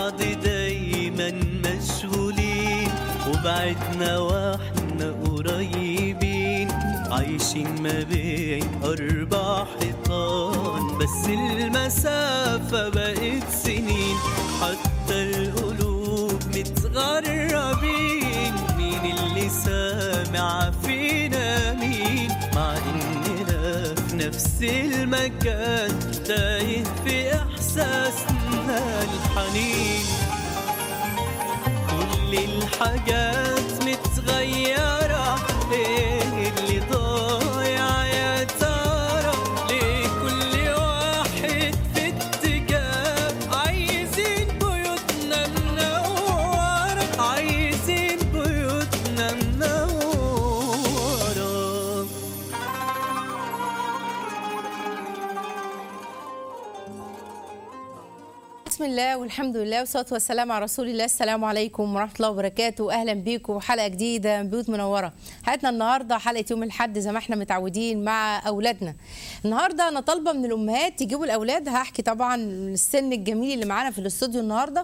بعض دايما مشغولين وبعدنا واحنا قريبين عايشين ما بين أربع حيطان بس المسافة بقت سنين حتى القلوب متغربين مين اللي سامع فينا مين مع إننا في نفس المكان تايه في إحساسنا الحنين كل الحاجات متغيرة ايه اللي ضايع يا ترى ليه كل واحد في اتجاه عايزين بيوتنا منورة عايزين بيوتنا منورة بسم الله والحمد لله والصلاه والسلام على رسول الله السلام عليكم ورحمه الله وبركاته اهلا بيكم حلقه جديده من بيوت منوره حلقتنا النهارده حلقه يوم الاحد زي ما احنا متعودين مع اولادنا النهارده انا طالبه من الامهات تجيبوا الاولاد هحكي طبعا السن الجميل اللي معانا في الاستوديو النهارده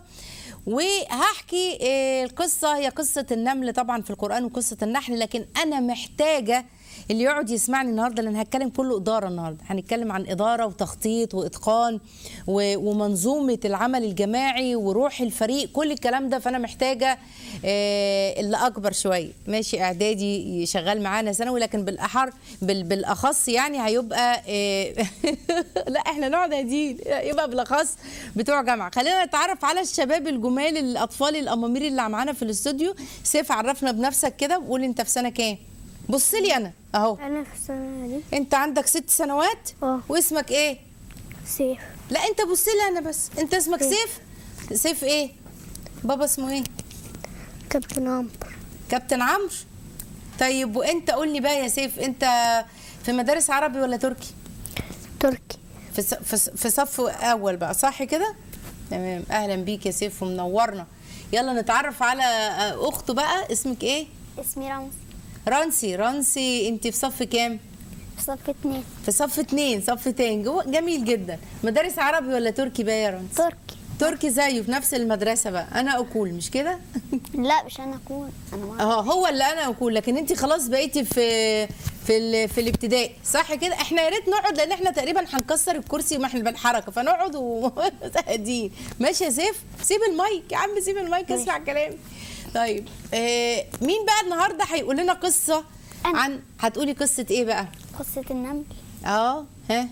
وهحكي آه، القصه هي قصه النمل طبعا في القران وقصه النحل لكن انا محتاجه اللي يقعد يسمعني النهارده لان هتكلم كله اداره النهارده هنتكلم عن اداره وتخطيط واتقان و- ومنظومه العمل الجماعي وروح الفريق كل الكلام ده فانا محتاجه آه، اللي اكبر شويه ماشي اعدادي شغال معانا ثانوي لكن بالاحر بال- بالاخص يعني هيبقى آه، لا احنا نقعد هاديين يبقى بالاخص بتوع جامعه خلينا نتعرف على الشباب الجمال الاطفال الامامير اللي معانا في الاستوديو سيف عرفنا بنفسك كده وقول انت في سنه كام بص لي انا اهو انا في السنه دي انت عندك ست سنوات اه. واسمك ايه سيف لا انت بص لي انا بس انت اسمك سيف سيف ايه بابا اسمه ايه كابتن عمرو كابتن عمرو طيب وانت قول لي بقى يا سيف انت في مدارس عربي ولا تركي تركي في ص- في ص- في صف اول بقى صح كده تمام اهلا بيك يا سيف ومنورنا يلا نتعرف على آه، اخته بقى اسمك ايه اسمي رمز رانسي رانسي انت في صف كام في صف اتنين في صف اتنين صف تاني جوه جميل جدا مدارس عربي ولا تركي بقى يا رانسي تركي تركي زيه في نفس المدرسه بقى انا اكول مش كده لا مش انا اكون انا ما اه هو اللي انا اكول لكن انت خلاص بقيتي في في ال... في الابتدائي صح كده احنا يا ريت نقعد لان احنا تقريبا هنكسر الكرسي وما احنا بالحركه فنقعد وقاعدين ماشي يا سيف سيب المايك يا عم سيب المايك اسمع كلامي طيب آه مين بقى النهارده هيقول لنا قصه أنا. عن هتقولي قصه ايه بقى قصة النمل اه ها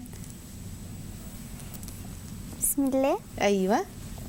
بسم الله ايوه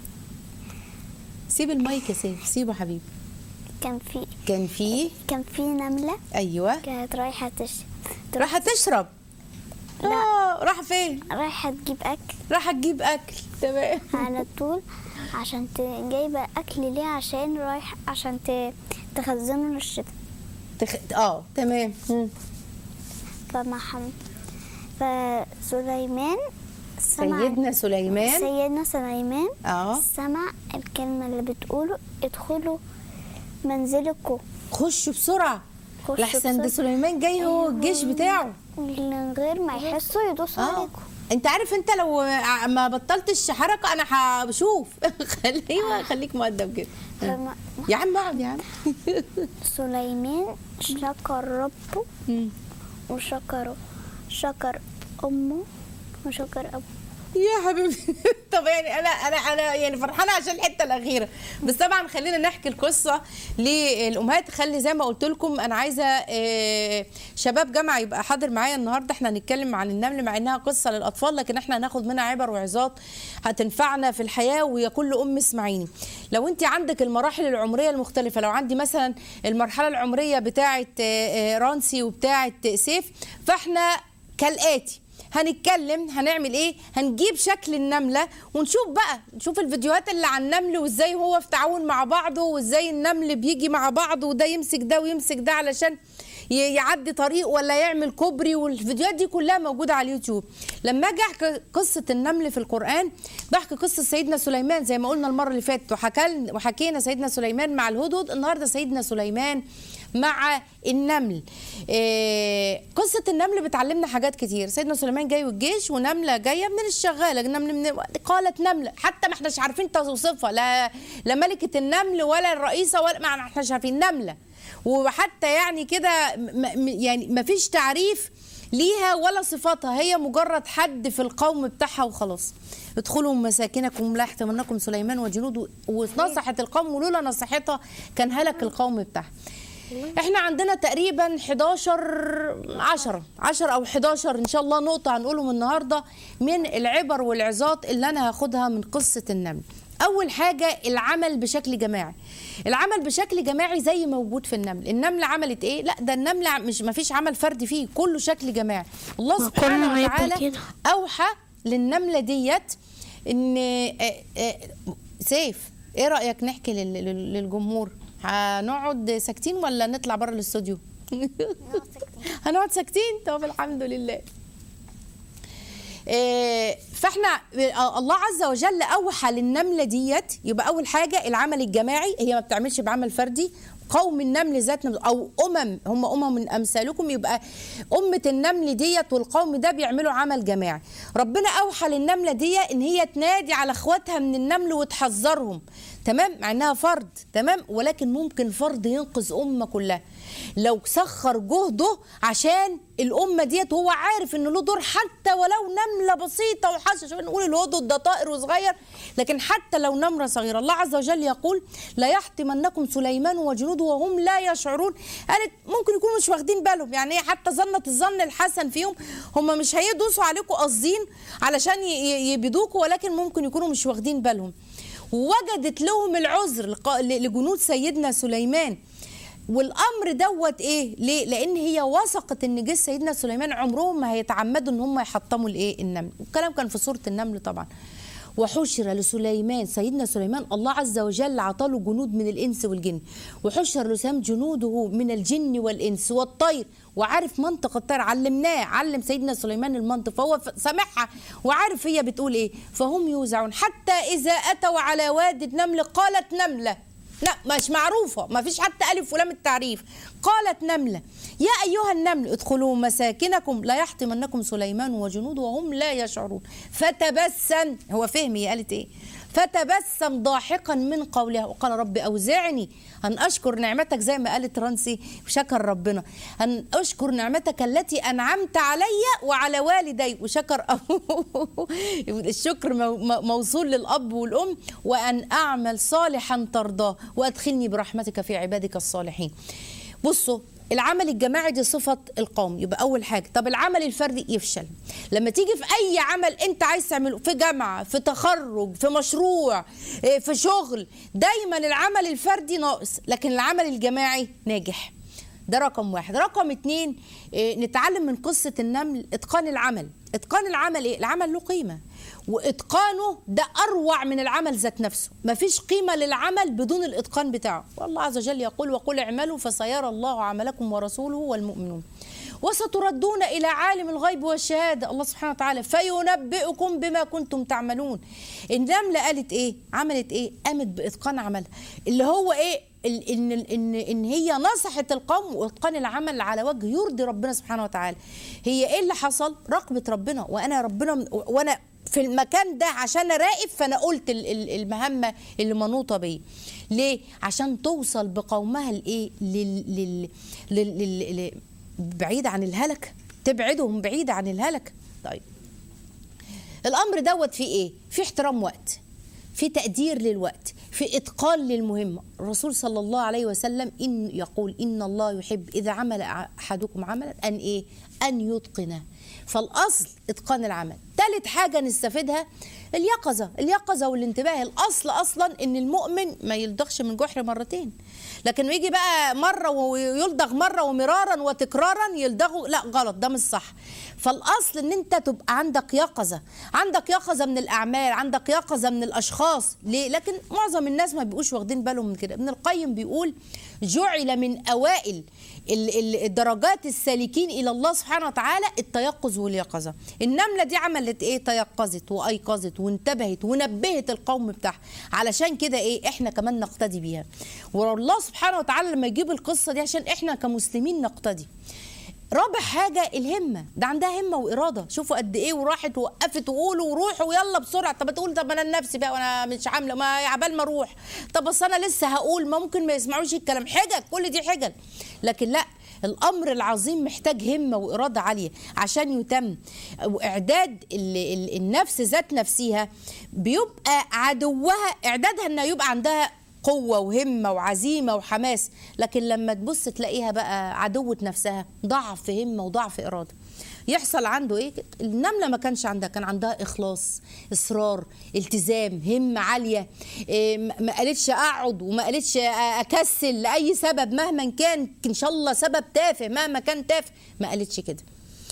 سيب المايك يا سيف سيبه حبيبي كان في كان في كان في نملة ايوه كانت رايحة تش راح تشرب لا. اه راح فين رايحة تجيب أكل راح تجيب اكل تمام على طول عشان ت... جايبة أكل ليه عشان رايح عشان ت... تخزنه للشتاء تخ... اه تمام مم. فمحم فسليمان سمع سيدنا سليمان سيدنا سليمان اه سمع الكلمة اللي بتقوله ادخلوا منزلكم خشوا بسرعه خشوا لحسن ده بسرعة. سليمان جاي هو الجيش بتاعه من غير ما يحسوا يدوسوا اه عليكم انت عارف انت لو ع- ما بطلتش حركه انا هشوف خليه خليك مؤدب كده فما يا عم اقعد يا عم سليمان شكر ربه مم. وشكر شكر أمه وشكر أبوه يا حبيبي طب يعني انا انا انا يعني فرحانه عشان الحته الاخيره بس طبعا خلينا نحكي القصه للامهات خلي زي ما قلت لكم انا عايزه آه، شباب جامعه يبقى حاضر معايا النهارده احنا هنتكلم عن النمل مع انها قصه للاطفال لكن احنا هناخد منها عبر وعظات هتنفعنا في الحياه ويا كل ام اسمعيني لو انت عندك المراحل العمريه المختلفه لو عندي مثلا المرحله العمريه بتاعه آه، آه، رانسي وبتاعه سيف فاحنا كالاتي هنتكلم هنعمل ايه هنجيب شكل النمله ونشوف بقى نشوف الفيديوهات اللي عن النمل وازاي هو في تعاون مع بعضه وازاي النمل بيجي مع بعضه وده يمسك ده ويمسك ده علشان ي- يعدي طريق ولا يعمل كوبري والفيديوهات دي كلها موجوده على اليوتيوب لما اجي احكي قصه النمل في القران بحكي قصه سيدنا سليمان زي ما قلنا المره اللي فاتت وحكى وحكينا سيدنا سليمان مع الهدهد النهارده سيدنا سليمان مع النمل إيه قصة النمل بتعلمنا حاجات كتير سيدنا سليمان جاي والجيش ونملة جاية من الشغالة نمل من قالت نملة حتى ما احناش عارفين توصيفها لا لا ملكة النمل ولا الرئيسة ولا ما احناش عارفين نملة وحتى يعني كده م- م- يعني ما فيش تعريف ليها ولا صفاتها هي مجرد حد في القوم بتاعها وخلاص ادخلوا مساكنكم لا يحتملنكم سليمان وجنوده ونصحت القوم ولولا نصيحتها كان هلك القوم بتاعها احنا عندنا تقريبا 11 10 10 او 11 ان شاء الله نقطه هنقولهم النهارده من العبر والعظات اللي انا هاخدها من قصه النمل اول حاجه العمل بشكل جماعي العمل بشكل جماعي زي موجود في النمل النمله عملت ايه لا ده النمله ع- مش ما فيش عمل فردي فيه كله شكل جماعي الله ما سبحانه كله هيبقى وتعالى كده. اوحى للنمله ديت ان آه، آه، سيف ايه رايك نحكي لل- لل- للجمهور هنقعد ساكتين ولا نطلع بره الاستوديو هنقعد ساكتين طب الحمد لله إيه، فاحنا آه، الله عز وجل اوحى للنمله ديت يبقى اول حاجه العمل الجماعي هي ما بتعملش بعمل فردي قوم النمل ذات نفس- او امم هم امم من امثالكم يبقى امه النمل ديت والقوم ده بيعملوا عمل جماعي ربنا اوحى للنمله دي ان هي تنادي على اخواتها من النمل وتحذرهم تمام مع انها فرد تمام ولكن ممكن فرد ينقذ امه كلها لو سخر جهده عشان الامه ديت هو عارف ان له دور حتى ولو نمله بسيطه وحاسه شويه نقول الهدهد ده طائر وصغير لكن حتى لو نمره صغيره الله عز وجل يقول لا يحطمنكم سليمان وجنوده وهم لا يشعرون قالت ممكن يكونوا مش واخدين بالهم يعني هي حتى ظنت الظن الحسن فيهم هم مش هيدوسوا عليكم قاصدين علشان ي- ي- يبيدوكوا ولكن ممكن يكونوا مش واخدين بالهم ووجدت لهم العذر لق- لجنود سيدنا سليمان والامر دوت ايه ليه لان هي وثقت ان جيش سيدنا سليمان عمرهم ما هيتعمدوا ان هم يحطموا الايه النمل والكلام كان في سوره النمل طبعا وحشر لسليمان سيدنا سليمان الله عز وجل عطاله جنود من الانس والجن وحشر لسام جنوده من الجن والانس والطير وعارف منطق الطير علمناه علم سيدنا سليمان المنطق فهو ف- سامعها وعارف هي بتقول ايه فهم يوزعون حتى اذا اتوا على وادي النمل قالت نمله لا مش معروفة ما فيش حتى ألف ولام التعريف قالت نملة يا أيها النمل ادخلوا مساكنكم لا يحطمنكم سليمان وجنوده وهم لا يشعرون فتبسم هو فهم هي قالت إيه فتبسم ضاحكا من قولها وقال رب أوزعني أن أشكر نعمتك زي ما قالت رانسي وشكر ربنا أن أشكر نعمتك التي أنعمت علي وعلى والدي وشكر الشكر مو- مو- موصول للأب والأم وأن أعمل صالحا ترضاه وأدخلني برحمتك في عبادك الصالحين بصوا العمل الجماعي دي صفة القوم يبقى أول حاجة طب العمل الفردي يفشل لما تيجي في أي عمل أنت عايز تعمله في جامعة في تخرج في مشروع إيه، في شغل دايما العمل الفردي ناقص لكن العمل الجماعي ناجح ده رقم واحد رقم اتنين إيه، نتعلم من قصة النمل إتقان العمل إتقان العمل إيه؟ العمل له قيمة وإتقانه ده أروع من العمل ذات نفسه مفيش قيمة للعمل بدون الإتقان بتاعه والله عز وجل يقول وقل اعملوا فسيرى الله عملكم ورسوله والمؤمنون وستردون إلى عالم الغيب والشهادة الله سبحانه وتعالى فينبئكم بما كنتم تعملون النملة قالت إيه عملت إيه قامت بإتقان عملها اللي هو إيه ال- ان ان ان هي نصحت القوم واتقان العمل على وجه يرضي ربنا سبحانه وتعالى هي ايه اللي حصل راقبه ربنا وانا ربنا وانا في المكان ده عشان اراقب فانا قلت ال- ال- المهمه اللي منوطه بيه ليه عشان توصل بقومها لايه لل لل لل لل لل بعيد عن الهلك تبعدهم بعيد عن الهلك طيب الامر دوت فيه ايه في احترام وقت في تقدير للوقت في اتقان للمهمه الرسول صلى الله عليه وسلم ان يقول ان الله يحب اذا عمل احدكم عملا ان ايه ان يتقنه فالاصل اتقان العمل ثالث حاجه نستفيدها اليقظه اليقظه والانتباه الاصل اصلا ان المؤمن ما يلدغش من جحر مرتين لكن يجي بقى مره ويلدغ مره ومرارا وتكرارا يلدغه لا غلط ده مش صح فالاصل ان انت تبقى عندك يقظه عندك يقظه من الاعمال عندك يقظه من الاشخاص ليه لكن معظم الناس ما بيبقوش واخدين بالهم من كده ابن القيم بيقول جعل من اوائل ال- ال- الدرجات السالكين الى الله سبحانه وتعالى التيقظ واليقظه النمله دي عملت ايه تيقظت وايقظت وانتبهت ونبهت القوم بتاعها علشان كده ايه احنا كمان نقتدي بيها والله سبحانه وتعالى لما يجيب القصه دي عشان احنا كمسلمين نقتدي رابع حاجة الهمة ده عندها همة وإرادة شوفوا قد إيه وراحت ووقفت وقولوا وروحوا ويلا بسرعة طب تقول طب أنا لنفسي بقى وأنا مش عاملة ما عبال ما أروح طب بس أنا لسه هقول ما ممكن ما يسمعوش الكلام حجج كل دي حجج لكن لا الأمر العظيم محتاج همة وإرادة عالية عشان يتم وإعداد ال- ال- النفس ذات نفسها بيبقى عدوها إعدادها إنها يبقى عندها قوة وهمة وعزيمة وحماس لكن لما تبص تلاقيها بقى عدوة نفسها ضعف همة وضعف إرادة يحصل عنده ايه النمله ما كانش عندها كان عندها اخلاص اصرار التزام همه عاليه إيه ما ما قالتش اقعد وما قالتش اكسل لاي سبب مهما كان ان شاء الله سبب تافه مهما كان تافه ما قالتش كده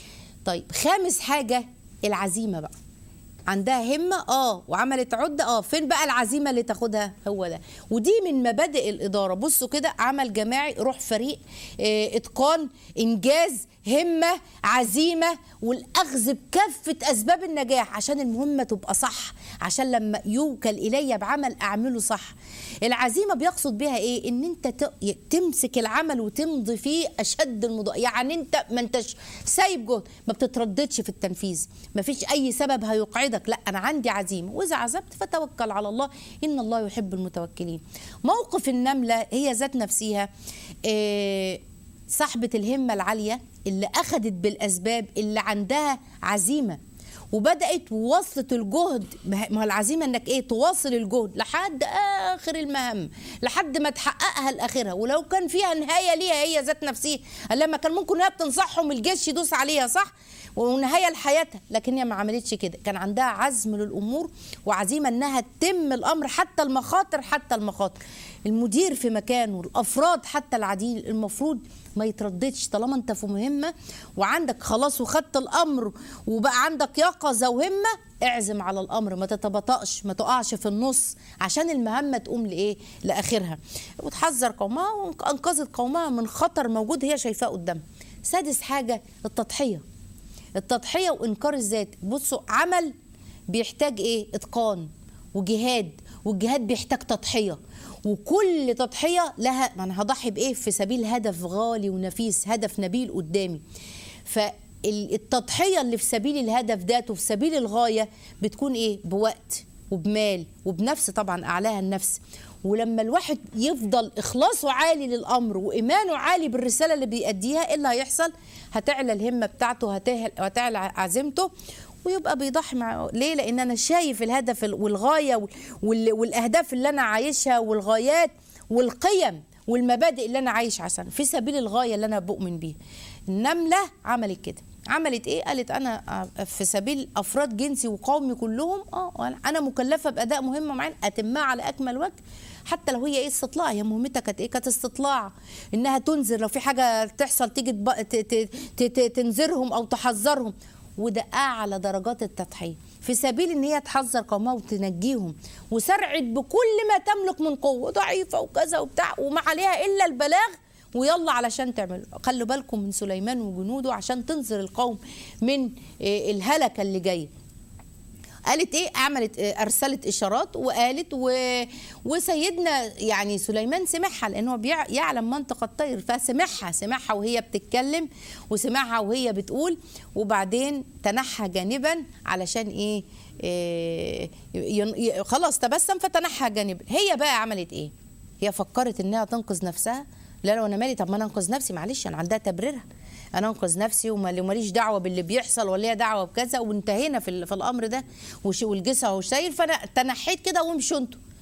طيب خامس حاجه العزيمه بقى عندها همة اه وعملت عدة اه فين بقى العزيمة اللي تاخدها هو ده ودي من مبادئ الإدارة بصوا كده عمل جماعي روح فريق اه اتقان إنجاز همة عزيمة والأخذ بكافة أسباب النجاح عشان المهمة تبقى صح عشان لما يوكل إلي بعمل أعمله صح العزيمة بيقصد بها إيه إن أنت ت- تمسك العمل وتمضي فيه أشد المضاء يعني أنت ما أنتش سايب جهد ما بتترددش في التنفيذ ما فيش أي سبب هيقعدك لا أنا عندي عزيمة وإذا عزمت فتوكل على الله إن الله يحب المتوكلين موقف النملة هي ذات نفسها إيه صاحبة الهمة العالية اللي أخدت بالأسباب اللي عندها عزيمة وبدأت ووصلت الجهد ما هو العزيمة انك ايه تواصل الجهد لحد اخر المهام لحد ما تحققها لاخرها ولو كان فيها نهاية ليها هي ذات نفسها لما كان ممكن هي بتنصحهم الجيش يدوس عليها صح ونهاية لحياتها لكن هي ما عملتش كده كان عندها عزم للأمور وعزيمة أنها تتم الأمر حتى المخاطر حتى المخاطر المدير في مكانه الأفراد حتى العديل المفروض ما يترددش طالما انت في مهمة وعندك خلاص وخدت الأمر وبقى عندك يقظة وهمة اعزم على الأمر ما تتبطأش ما تقعش في النص عشان المهمة تقوم لإيه لآخرها وتحذر قومها وأنقذت قومها من خطر موجود هي شايفاه قدامها سادس حاجة التضحية التضحية وإنكار الذات بصوا عمل بيحتاج إيه إتقان وجهاد والجهاد بيحتاج تضحية وكل تضحية لها ما أنا هضحي بإيه في سبيل هدف غالي ونفيس هدف نبيل قدامي فالتضحية اللي في سبيل الهدف ذاته في سبيل الغاية بتكون إيه بوقت وبمال وبنفس طبعا أعلاها النفس ولما الواحد يفضل إخلاصه عالي للأمر وإيمانه عالي بالرسالة اللي بيأديها إيه اللي هيحصل هتعلى الهمة بتاعته هتهل- هتعلى عزيمته ويبقى بيضحي مع ليه لان انا شايف الهدف والغايه وال- وال- والاهداف اللي انا عايشها والغايات والقيم والمبادئ اللي انا عايش عشان في سبيل الغايه اللي انا بؤمن بيها النمله عملت كده عملت ايه قالت انا في سبيل افراد جنسي وقومي كلهم اه انا مكلفه باداء مهمه معين اتمها على اكمل وجه حتى لو هي ايه استطلاع هي مهمتها كانت ايه كانت استطلاع انها تنذر لو في حاجه تحصل تيجي تب- ت- ت- ت- ت- تنذرهم او تحذرهم وده اعلى درجات التضحيه في سبيل ان هي تحذر قومها وتنجيهم وسرعت بكل ما تملك من قوه ضعيفه وكذا وبتاع وما عليها الا البلاغ ويلا علشان تعمل خلوا بالكم من سليمان وجنوده عشان تنذر القوم من آه، الهلكه اللي جايه قالت ايه عملت إيه؟ ارسلت اشارات وقالت و... وسيدنا يعني سليمان سمعها لانه بيع... يعلم منطق الطير فسمعها سمعها وهي بتتكلم وسمعها وهي بتقول وبعدين تنحى جانبا علشان ايه, إيه ين... ي... خلاص تبسم فتنحى جانبا هي بقى عملت ايه هي فكرت انها تنقذ نفسها لا لو انا مالي طب ما انا انقذ نفسي معلش انا عندها تبريرها انا انقذ نفسي وما- وماليش دعوه باللي بيحصل ولا ليا دعوه بكذا وانتهينا في, ال- في الامر ده وش- والجسع وشايل فانا تنحيت كده وامشوا انتوا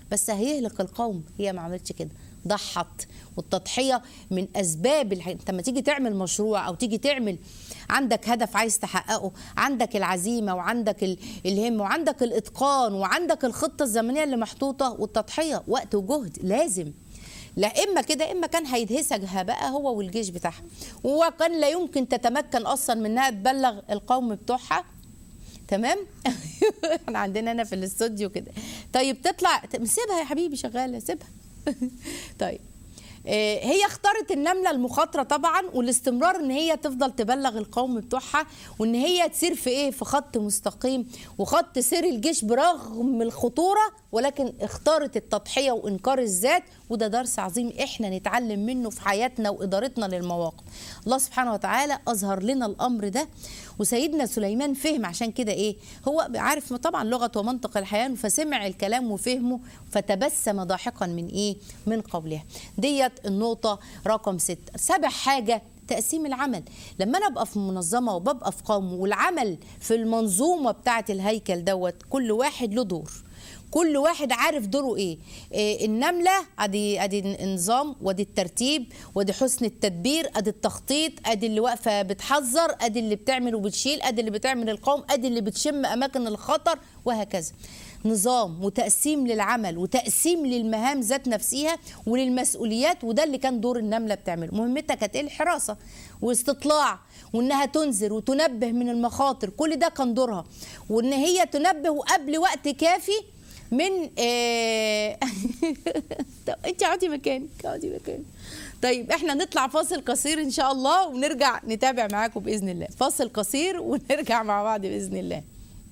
بس هيهلك القوم هي ما عملتش كده ضحت والتضحيه من اسباب الح... انت لما تيجي تعمل مشروع او تيجي تعمل عندك هدف عايز تحققه عندك العزيمه وعندك ال- الهمه وعندك الاتقان وعندك الخطه الزمنيه اللي محطوطه والتضحيه وقت وجهد لازم لا اما كده اما كان هيدهسها بقى هو والجيش بتاعها وكان لا يمكن تتمكن اصلا من انها تبلغ القوم بتوعها تمام احنا عندنا هنا في الاستوديو كده طيب تطلع سيبها يا حبيبي شغاله سيبها طيب آه، هي اختارت النملة المخاطرة طبعا والاستمرار ان هي تفضل تبلغ القوم بتوعها وان هي تسير في ايه في خط مستقيم وخط سير الجيش برغم الخطورة ولكن اختارت التضحية وانكار الذات وده درس عظيم احنا نتعلم منه في حياتنا وادارتنا للمواقف الله سبحانه وتعالى اظهر لنا الامر ده وسيدنا سليمان فهم عشان كده ايه هو عارف طبعا لغه ومنطق الحياه فسمع الكلام وفهمه فتبسم ضاحكا من ايه من قولها ديت النقطه رقم ستة سابع حاجه تقسيم العمل لما انا ابقى في منظمه وببقى في قوم والعمل في المنظومه بتاعه الهيكل دوت كل واحد له دور كل واحد عارف دوره ايه, إيه النمله ادي ادي النظام وادي الترتيب وادي حسن التدبير ادي التخطيط ادي اللي واقفه بتحذر ادي اللي بتعمل وبتشيل ادي اللي بتعمل القوم ادي اللي بتشم اماكن الخطر وهكذا نظام وتقسيم للعمل وتقسيم للمهام ذات نفسها وللمسؤوليات وده اللي كان دور النمله بتعمله مهمتها كانت ايه الحراسه واستطلاع وانها تنذر وتنبه من المخاطر كل ده كان دورها وان هي تنبه وقبل وقت كافي من آه، طب انت اقعدي مكانك اقعدي مكانك طيب احنا نطلع فاصل قصير ان شاء الله ونرجع نتابع معاكم باذن الله فاصل قصير ونرجع مع بعض باذن الله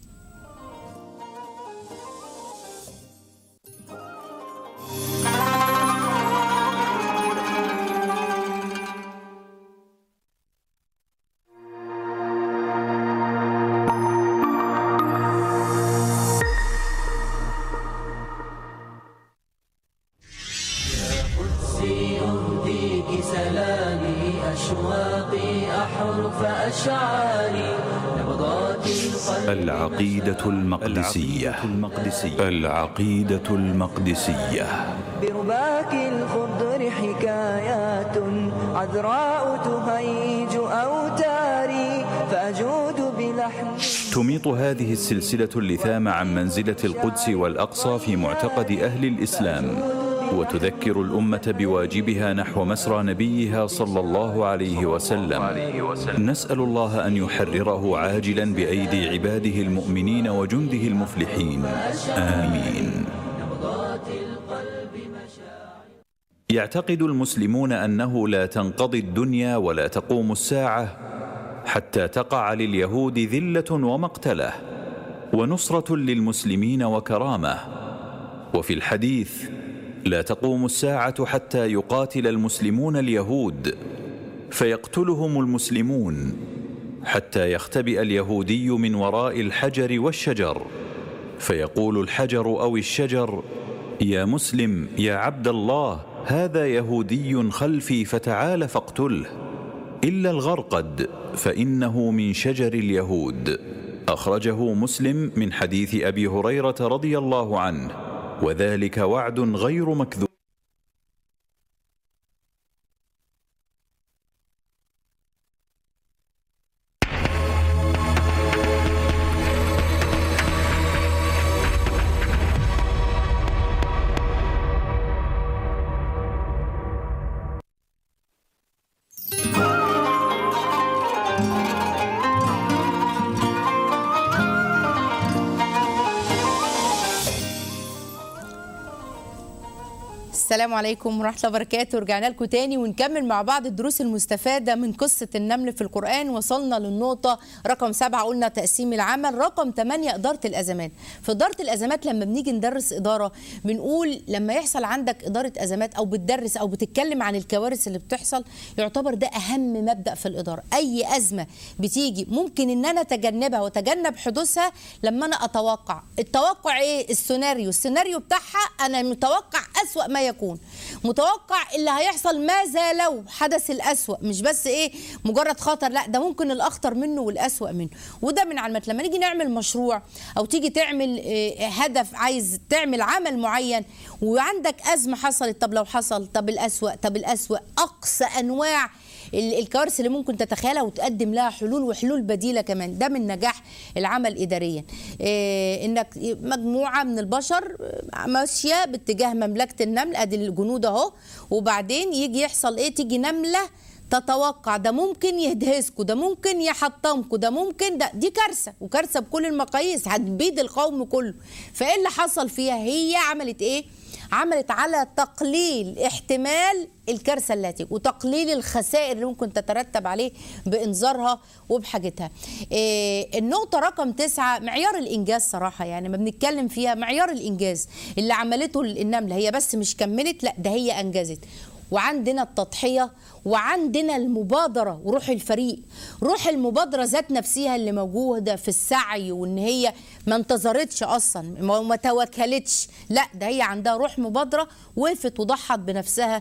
أهديك سلامي أشواقي أحرف أشعاري نبضات القلب العقيدة المقدسية العقيدة المقدسية برباك الخضر حكايات عذراء تهيج أوتاري فأجود بلحن تميط هذه السلسلة اللثام عن منزلة القدس والأقصى في معتقد أهل الإسلام وتذكر الأمة بواجبها نحو مسرى نبيها صلى الله عليه وسلم نسأل الله أن يحرره عاجلا بأيدي عباده المؤمنين وجنده المفلحين آمين يعتقد المسلمون أنه لا تنقضي الدنيا ولا تقوم الساعة حتى تقع لليهود ذلة ومقتلة ونصرة للمسلمين وكرامة وفي الحديث لا تقوم الساعة حتى يقاتل المسلمون اليهود فيقتلهم المسلمون حتى يختبئ اليهودي من وراء الحجر والشجر فيقول الحجر أو الشجر يا مسلم يا عبد الله هذا يهودي خلفي فتعال فاقتله إلا الغرقد فإنه من شجر اليهود أخرجه مسلم من حديث أبي هريرة رضي الله عنه وذلك وعد غير مكذوب السلام عليكم ورحمة الله وبركاته رجعنا لكم تاني ونكمل مع بعض الدروس المستفادة من قصة النمل في القرآن وصلنا للنقطة رقم سبعة قلنا تقسيم العمل رقم ثمانية إدارة الأزمات في إدارة الأزمات لما بنيجي ندرس إدارة بنقول لما يحصل عندك إدارة أزمات أو بتدرس أو بتتكلم عن الكوارث اللي بتحصل يعتبر ده أهم مبدأ في الإدارة أي أزمة بتيجي ممكن إن أنا أتجنبها وأتجنب حدوثها لما أنا أتوقع التوقع إيه السيناريو السيناريو بتاعها أنا متوقع أسوأ ما ما يكون متوقع اللي هيحصل ماذا لو حدث الأسوأ مش بس ايه مجرد خطر لا ده ممكن الأخطر منه والأسوأ منه وده من علامات لما نيجي نعمل مشروع أو تيجي تعمل إيه هدف عايز تعمل عمل معين وعندك أزمة حصلت طب لو حصل طب الأسوأ طب الأسوأ أقصى أنواع ال- الكوارث اللي ممكن تتخيلها وتقدم لها حلول وحلول بديله كمان ده من نجاح العمل اداريا إيه انك مجموعه من البشر ماشيه باتجاه مملكه النمل ادي الجنود اهو وبعدين يجي يحصل ايه تيجي نمله تتوقع ده ممكن يدهسكوا ده ممكن يحطمكوا ده ممكن ده دي كارثه وكارثه بكل المقاييس هتبيد القوم كله فايه اللي حصل فيها هي عملت ايه عملت على تقليل احتمال الكارثه التي وتقليل الخسائر اللي ممكن تترتب عليه بانذارها وبحاجتها. إيه النقطه رقم تسعه معيار الانجاز صراحه يعني ما بنتكلم فيها معيار الانجاز اللي عملته النمله هي بس مش كملت لا ده هي انجزت. وعندنا التضحيه وعندنا المبادره وروح الفريق روح المبادره ذات نفسها اللي موجوده في السعي وان هي ما انتظرتش اصلا ما ما توكلتش لا ده هي عندها روح مبادره وقفت وضحت بنفسها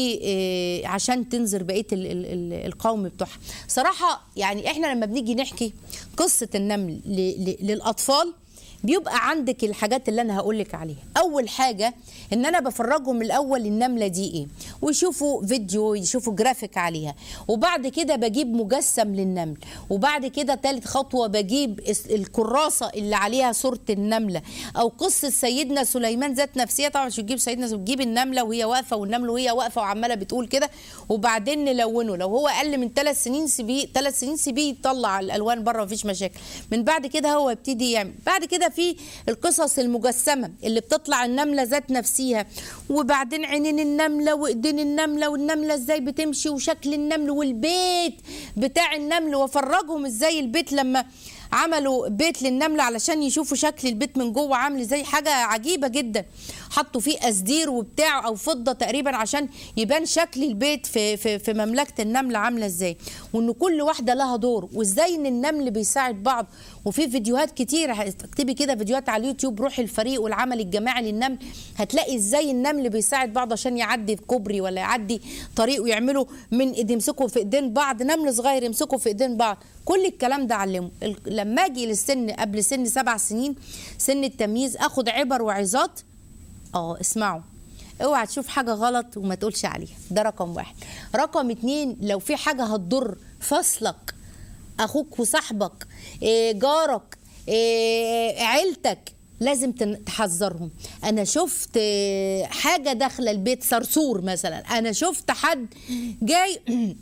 وعشان تنذر بقيه ال- ال- ال- القوم بتوعها صراحه يعني احنا لما بنيجي نحكي قصه النمل ل- ل- للاطفال بيبقى عندك الحاجات اللي انا هقول لك عليها اول حاجه ان انا بفرجهم الاول النمله دي ايه ويشوفوا فيديو يشوفوا جرافيك عليها وبعد كده بجيب مجسم للنمل وبعد كده تالت خطوه بجيب اس- الكراسه اللي عليها صوره النمله او قصه سيدنا سليمان ذات نفسها طبعا مش تجيب سيدنا سليمان تجيب النمله وهي واقفه والنمله وهي واقفه وعماله بتقول كده وبعدين نلونه لو هو اقل من ثلاث سنين سيبيه ثلاث سنين سيبيه يطلع الالوان بره مفيش مشاكل من بعد كده هو يبتدي يعمل بعد كده في القصص المجسمه اللي بتطلع النمله ذات نفسها وبعدين عينين النمله وايدين النمله والنمله ازاي بتمشي وشكل النمل والبيت بتاع النمل وافرجهم ازاي البيت لما عملوا بيت للنمله علشان يشوفوا شكل البيت من جوه عامل ازاي حاجه عجيبه جدا حطوا فيه اسدير وبتاع او فضه تقريبا عشان يبان شكل البيت في في في مملكه النمله عامله ازاي وان كل واحده لها دور وازاي ان النمل بيساعد بعض وفي فيديوهات كتير اكتبي كده فيديوهات على اليوتيوب روح الفريق والعمل الجماعي للنمل هتلاقي ازاي النمل بيساعد بعض عشان يعدي كوبري ولا يعدي طريق ويعملوا من ايد يمسكوا في ايدين بعض نمل صغير يمسكوا في ايدين بعض كل الكلام ده علمه ال- لما اجي للسن قبل سن سبع سنين سن التمييز اخد عبر وعظات اه اسمعوا اوعى تشوف حاجه غلط وما تقولش عليها ده رقم واحد رقم اتنين لو في حاجه هتضر فصلك اخوك وصاحبك إيه، جارك إيه، عيلتك لازم تن- تحذرهم انا شفت إيه، حاجه داخله البيت صرصور مثلا انا شفت حد جاي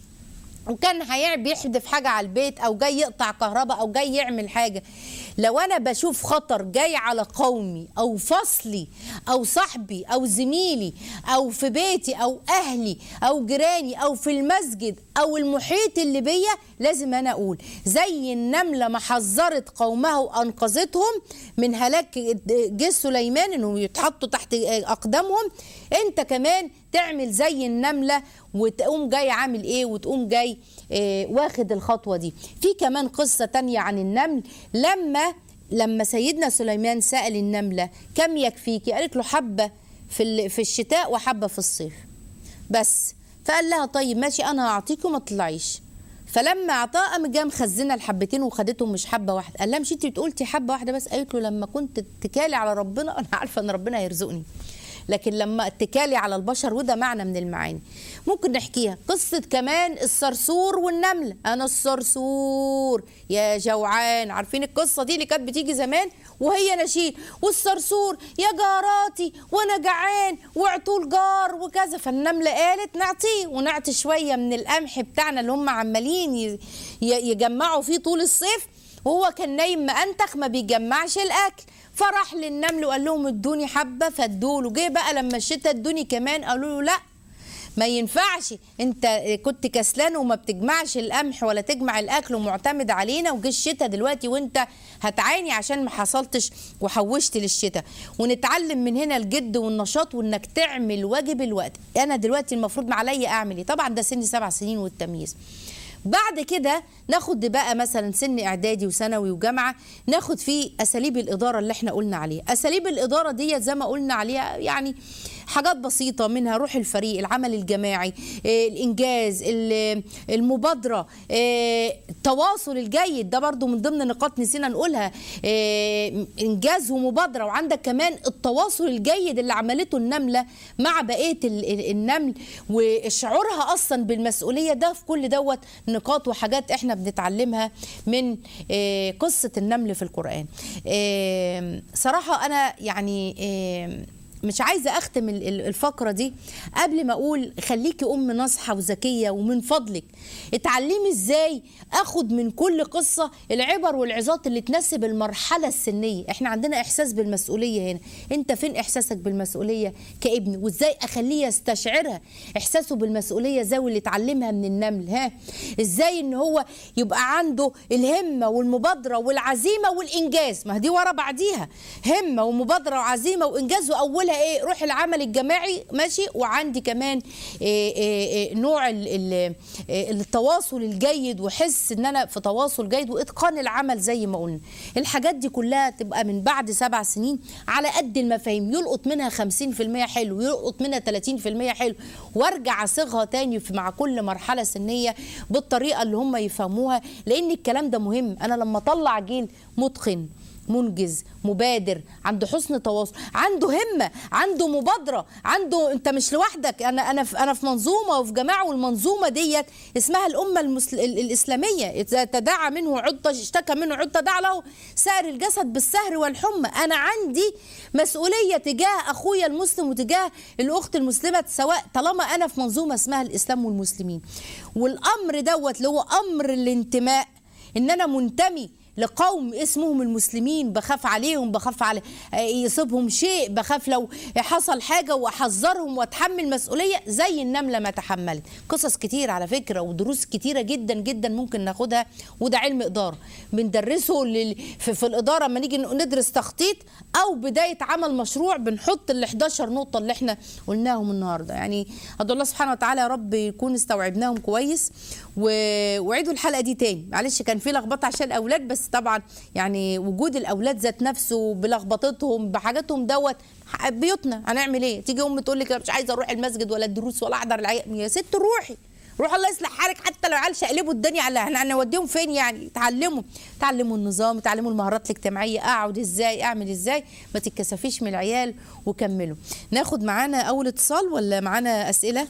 وكان هيع بيحدف حاجه على البيت او جاي يقطع كهرباء او جاي يعمل حاجه لو انا بشوف خطر جاي على قومي او فصلي او صاحبي او زميلي او في بيتي او اهلي او جيراني او في المسجد او المحيط اللي بيا لازم انا اقول زي النمله ما حذرت قومها وانقذتهم من هلاك جيش سليمان انهم يتحطوا تحت اقدامهم انت كمان تعمل زي النمله وتقوم جاي عامل ايه وتقوم جاي إيه واخد الخطوه دي في كمان قصه تانية عن النمل لما لما سيدنا سليمان سال النمله كم يكفيكي قالت له حبه في ال- في الشتاء وحبه في الصيف بس فقال لها طيب ماشي انا هعطيكي وما تطلعيش فلما اعطاها قام جه مخزنه الحبتين وخدتهم مش حبه واحده قال لها مش انت قلتي حبه واحده بس قالت له لما كنت اتكالي على ربنا انا عارفه ان ربنا هيرزقني لكن لما اتكالي على البشر وده معنى من المعاني ممكن نحكيها قصة كمان الصرصور والنملة أنا الصرصور يا جوعان عارفين القصة دي اللي كانت بتيجي زمان وهي نشيد والصرصور يا جاراتي وأنا جعان واعطوا الجار وكذا فالنملة قالت نعطيه ونعطي شوية من القمح بتاعنا اللي هم عمالين ي- ي- يجمعوا فيه طول الصيف وهو كان نايم مأنتخ ما بيجمعش الاكل فراح للنمل وقال لهم ادوني حبه فادوله جه بقى لما الشتا ادوني كمان قالوا له لا ما ينفعش انت كنت كسلان وما بتجمعش القمح ولا تجمع الاكل ومعتمد علينا وجه الشتا دلوقتي وانت هتعاني عشان ما حصلتش وحوشت للشتا ونتعلم من هنا الجد والنشاط وانك تعمل واجب الوقت انا دلوقتي المفروض عليا اعمل ايه طبعا ده سن سبع سنين والتمييز بعد كده ناخد بقى مثلا سن اعدادي وثانوي وجامعه ناخد فيه اساليب الاداره اللي احنا قلنا عليها اساليب الاداره دي زي ما قلنا عليها يعني حاجات بسيطه منها روح الفريق العمل الجماعي آه، الانجاز ال- المبادره آه، التواصل الجيد ده برضو من ضمن نقاط نسينا نقولها آه، انجاز ومبادره وعندك كمان التواصل الجيد اللي عملته النمله مع بقيه ال- ال- النمل وشعورها اصلا بالمسؤوليه ده في كل دوت نقاط وحاجات احنا بنتعلمها من آه، قصه النمل في القران آه، صراحه انا يعني آه، مش عايزه اختم ال- ال- الفقره دي قبل ما اقول خليكي ام ناصحه وذكيه ومن فضلك اتعلمي ازاي اخد من كل قصه العبر والعظات اللي تناسب المرحله السنيه احنا عندنا احساس بالمسؤوليه هنا انت فين احساسك بالمسؤوليه كابن وازاي اخليه يستشعرها احساسه بالمسؤوليه زي اللي اتعلمها من النمل ها ازاي ان هو يبقى عنده الهمه والمبادره والعزيمه والانجاز ما دي ورا بعديها همه ومبادره وعزيمه وانجاز واولها ايه روح العمل الجماعي ماشي وعندي كمان إيه إيه إيه نوع ال ال إيه التواصل الجيد وحس ان انا في تواصل جيد واتقان العمل زي ما قلنا الحاجات دي كلها تبقى من بعد سبع سنين على قد المفاهيم يلقط منها 50% حلو يلقط منها 30% حلو وارجع اصيغها تاني في مع كل مرحله سنيه بالطريقه اللي هم يفهموها لان الكلام ده مهم انا لما اطلع جيل متقن منجز مبادر عنده حسن تواصل عنده همه عنده مبادره عنده انت مش لوحدك انا انا في انا في منظومه وفي جماعه والمنظومه ديت اسمها الامه المسل... ال- الاسلاميه اذا تداعى منه عضه اشتكى منه عضه دعا له سائر الجسد بالسهر والحمى انا عندي مسؤوليه تجاه اخويا المسلم وتجاه الاخت المسلمه سواء طالما انا في منظومه اسمها الاسلام والمسلمين والامر دوت اللي هو امر الانتماء ان انا منتمي لقوم اسمهم المسلمين بخاف عليهم بخاف على يصيبهم شيء بخاف لو حصل حاجة وأحذرهم وأتحمل مسؤولية زي النملة ما تحملت قصص كتير على فكرة ودروس كتيرة جدا جدا ممكن ناخدها وده علم إدارة بندرسه لل... في, في الإدارة لما نيجي ندرس تخطيط أو بداية عمل مشروع بنحط ال 11 نقطة اللي احنا قلناهم النهاردة يعني أدعو الله سبحانه وتعالى يا رب يكون استوعبناهم كويس و... وعيدوا الحلقة دي تاني معلش كان في لخبطة عشان الأولاد بس طبعا يعني وجود الاولاد ذات نفسه بلخبطتهم بحاجاتهم دوت بيوتنا هنعمل ايه تيجي ام تقول لك مش عايزه اروح المسجد ولا الدروس ولا احضر العيال يا ست روحي روح الله يصلح حالك حتى لو عيال شقلبوا الدنيا على احنا هنوديهم فين يعني تعلموا تعلموا النظام تعلموا المهارات الاجتماعيه اقعد ازاي اعمل ازاي ما تتكسفيش من العيال وكملوا ناخد معانا اول اتصال ولا معانا اسئله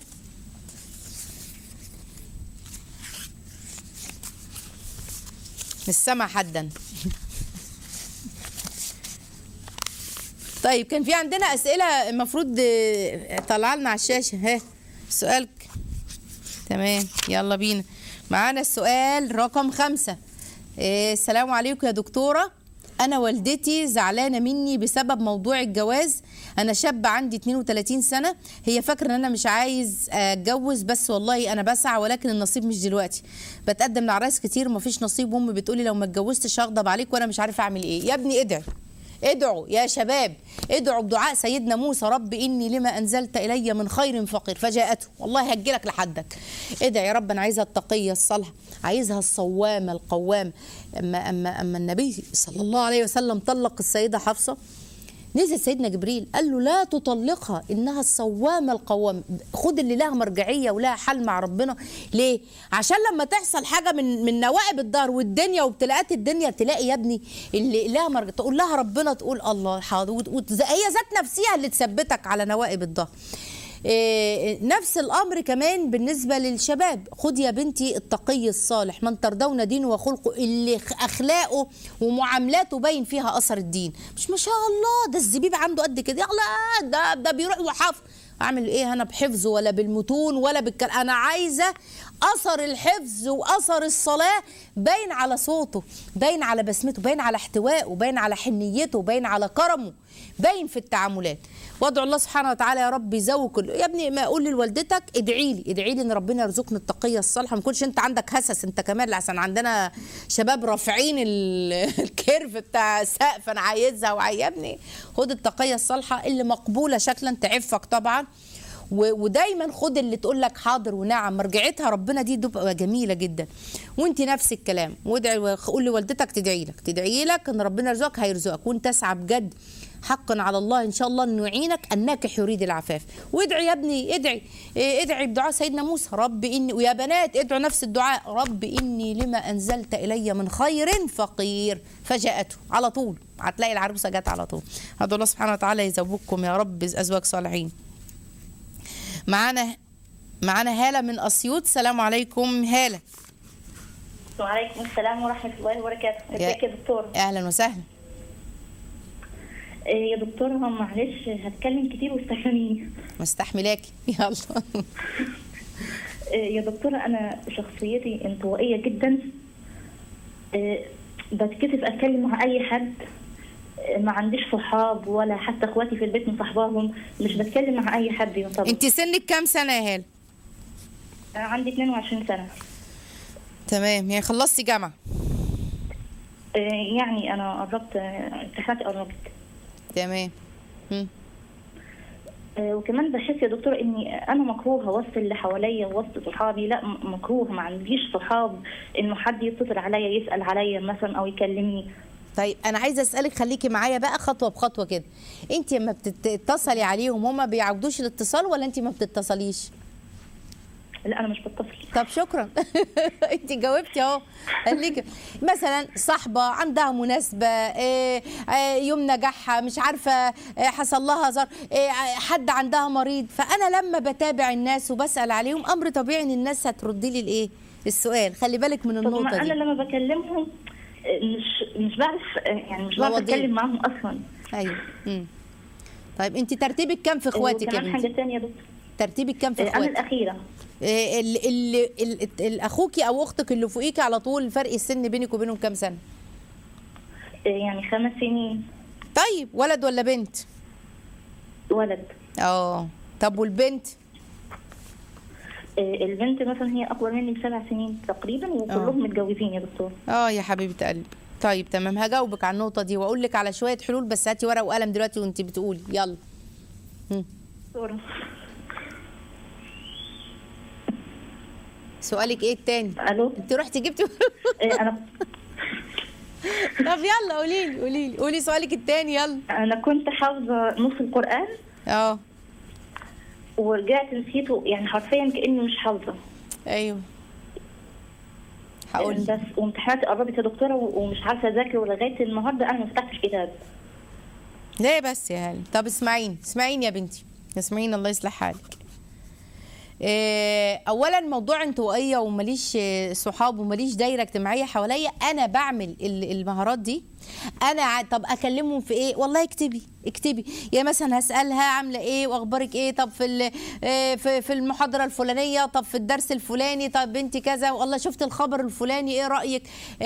مش سامع حدا طيب كان في عندنا اسئله المفروض آه، طلع لنا على الشاشه ها سؤالك تمام يلا بينا معانا السؤال رقم خمسة إيه السلام عليكم يا دكتورة أنا والدتي زعلانة مني بسبب موضوع الجواز أنا شاب عندي 32 سنة هي فاكرة إن أنا مش عايز أتجوز بس والله أنا بسعى ولكن النصيب مش دلوقتي بتقدم لعرايس كتير ومفيش نصيب وأمي بتقولي لو ما اتجوزتش هغضب عليك وأنا مش عارفة أعمل إيه يا ابني ادعي ادعوا يا شباب ادعوا بدعاء سيدنا موسى رب اني لما انزلت الي من خير فقير فجاءته والله هجلك لحدك ادعي يا رب انا عايزها التقيه الصالحه عايزها الصوامه القوامه اما اما اما النبي صلى الله عليه وسلم طلق السيده حفصه نزل سيدنا جبريل قال له لا تطلقها انها الصوامه القوامه خد اللي لها مرجعيه ولها حل مع ربنا ليه عشان لما تحصل حاجه من من نوائب الدار والدنيا وابتلاءات الدنيا تلاقي يا ابني اللي لها مرجع تقول لها ربنا تقول الله حاضر وت- وت- هي ذات نفسها اللي تثبتك على نوائب الدهر إيه، نفس الامر كمان بالنسبه للشباب خد يا بنتي التقي الصالح من ترضون دينه وخلقه اللي خ- اخلاقه ومعاملاته باين فيها اثر الدين مش ما شاء الله ده الزبيب عنده قد كده يلا ده ده بيروح وحافظ اعمل ايه انا بحفظه ولا بالمتون ولا بالكلام انا عايزه اثر الحفظ واثر الصلاه باين على صوته باين على بسمته باين على احتوائه باين على حنيته باين على كرمه باين في التعاملات وادعو الله سبحانه وتعالى يا رب يزوج كل يا ابني ما اقول لوالدتك ادعي لي ادعي لي ان ربنا يرزقني التقيه الصالحه ما تكونش انت عندك هسس انت كمان عشان عندنا شباب رافعين ال- الكيرف بتاع السقف انا عايزها وعاي- يا ابني خد التقيه الصالحه اللي مقبوله شكلا تعفك طبعا و- ودايما خد اللي تقول لك حاضر ونعم مرجعتها ربنا دي تبقى جميله جدا وانت نفس الكلام وادعي وقول لوالدتك تدعي لك تدعي لك ان ربنا يرزقك هيرزقك وانت اسعى بجد حقا على الله ان شاء الله انه يعينك الناكح يريد العفاف وادعي يا ابني ادعي إيه، ادعي بدعاء سيدنا موسى رب اني ويا بنات ادعوا نفس الدعاء رب اني لما انزلت الي من خير فقير فجاءته على طول هتلاقي العروسه جت على طول هذا الله سبحانه وتعالى يزوجكم يا رب ازواج صالحين معانا معانا هاله من اسيوط السلام عليكم هاله وعليكم السلام ورحمة الله وبركاته ازيك يا دكتور اهلا وسهلا إيه يا دكتورة معلش هتكلم كتير واستحمليني مستحملاكي يلا إيه يا دكتورة أنا شخصيتي انطوائية جدا إيه بتكسف أتكلم مع أي حد إيه ما عنديش صحاب ولا حتى اخواتي في البيت مصاحباهم مش بتكلم مع أي حد يعتبر انت سنك كام سنه يا هاله أنا عندي 22 سنة تمام يعني خلصتي جامعه إيه يعني أنا قربت آه، امتحاناتي قربت تمام مم. آه، وكمان بحس يا دكتور اني انا مكروهه وسط اللي حواليا وسط صحابي لا م- مكروه ما عنديش صحاب انه حد يتصل عليا يسال عليا مثلا او يكلمني طيب انا عايزه اسالك خليكي معايا بقى خطوه بخطوه كده انت لما بتتصلي عليهم هما بيعودوش الاتصال ولا انت ما بتتصليش لا انا مش بتصل طب شكرا انت جاوبتي اهو خليكي مثلا صاحبه عندها مناسبه إيه إيه يوم نجاحها مش عارفه إيه حصل لها ظرف إيه حد عندها مريض فانا لما بتابع الناس وبسال عليهم امر طبيعي ان الناس هتردي لي الايه السؤال خلي بالك من طب ما النقطه انا دي لما بكلمهم آه، مش مش بعرف آه، يعني مش بعرف مواضيع. اتكلم معاهم اصلا ايوه امم طيب انت ترتيبك كام في اخواتك يا وكمان بنتي حاجه ثانيه يا دكتور ترتيبك كام في آه، انا اخواتك الاخيره إيه ال ال ال ال اخوكي او اختك اللي فوقيكي على طول فرق السن بينك وبينهم كام سنه آه، يعني خمس سنين طيب ولد ولا بنت ولد اه طب والبنت آه، البنت مثلا هي اكبر مني بسبع سنين تقريبا وكلهم متجوزين يا دكتور اه يا حبيبه قلبي طيب تمام هجاوبك على النقطه دي واقول لك على شويه حلول بس هاتي ورقه وقلم دلوقتي وانت بتقولي يلا دكتورة. سؤالك ايه التاني الو انت رحتي جبتي آه، انا طب يلا قولي لي قولي لي قولي سؤالك التاني يلا انا كنت حافظه نص القران اه ورجعت نسيته يعني حرفيا كاني مش حافظه ايوه هقول بس وامتحاناتي قربت يا دكتوره و- ومش عارفه اذاكر ولغايه النهارده انا ما فتحتش كتاب ليه بس يا هلا طب اسمعيني اسمعيني يا بنتي اسمعيني الله يصلح حالك إيه، اولا موضوع انطوائيه وماليش آه، صحاب وماليش دايره اجتماعيه حواليا انا بعمل ال- المهارات دي انا ع- طب اكلمهم في ايه والله اكتبي اكتبي يا مثلا هسالها عامله ايه واخبارك ايه طب في ال- آه، في في المحاضره الفلانيه طب في الدرس الفلاني طب انت كذا والله شفت الخبر الفلاني ايه رايك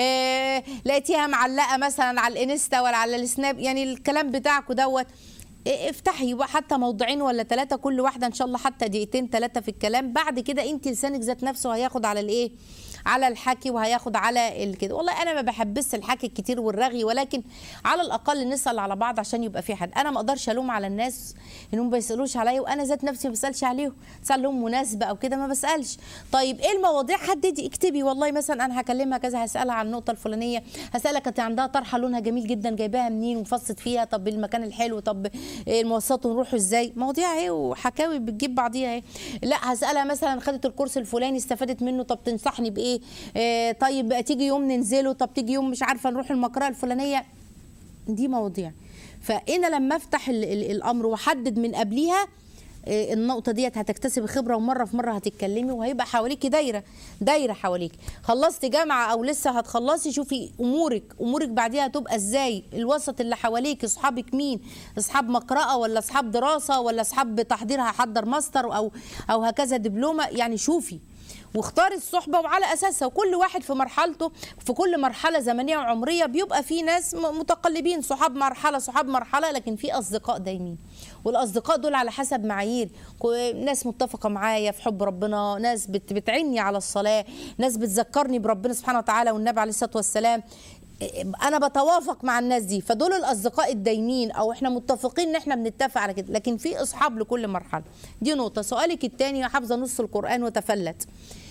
آه، لقيتيها معلقه مثلا على الانستا ولا على السناب يعني الكلام بتاعكم دوت إيه، افتحي بقى حتى موضوعين ولا ثلاثة كل واحدة إن شاء الله حتى دقيقتين ثلاثة في الكلام بعد كده أنت لسانك ذات نفسه هياخد على الإيه؟ على الحكي وهياخد على الكده والله أنا ما بحبس الحكي الكتير والرغي ولكن على الأقل نسأل على بعض عشان يبقى في حد أنا ما أقدرش ألوم على الناس إنهم ما بيسألوش عليا وأنا ذات نفسي ما بسألش عليهم سأل لهم مناسبة أو كده ما بسألش طيب إيه المواضيع حددي اكتبي والله مثلا أنا هكلمها كذا هسألها عن النقطة الفلانية هسألها كانت عندها طرحة لونها جميل جدا جايباها منين وفصت فيها طب المكان الحلو طب إيه المواصلات ونروحوا ازاي مواضيع اهي وحكاوي بتجيب بعضيها اهي لا هسألها مثلا خدت الكورس الفلاني استفادت منه طب تنصحني بايه إيه طيب تيجي يوم ننزله طب تيجي يوم مش عارفه نروح المقرأة الفلانيه دي مواضيع فانا لما افتح ال ال الامر واحدد من قبليها إيه، النقطة ديت هتكتسبي خبرة ومرة في مرة هتتكلمي وهيبقى حواليكي دايرة دايرة حواليك خلصتي جامعة أو لسه هتخلصي شوفي أمورك أمورك بعديها هتبقى إزاي الوسط اللي حواليك أصحابك مين أصحاب مقرأة ولا أصحاب دراسة ولا أصحاب تحضير هحضر ماستر أو أو هكذا دبلومة يعني شوفي واختاري الصحبه وعلى اساسها وكل واحد في مرحلته في كل مرحله زمنيه وعمريه بيبقى في ناس م- متقلبين صحاب مرحله صحاب مرحله لكن في اصدقاء دايمين والاصدقاء دول على حسب معايير كو- ناس متفقه معايا في حب ربنا ناس بت بتعني على الصلاه ناس بتذكرني بربنا سبحانه وتعالى والنبي عليه الصلاه والسلام انا بتوافق مع الناس دي فدول الاصدقاء الدايمين او احنا متفقين ان احنا بنتفق على كده لكن في اصحاب لكل مرحله دي نقطه سؤالك الثاني حافظه نص القران وتفلت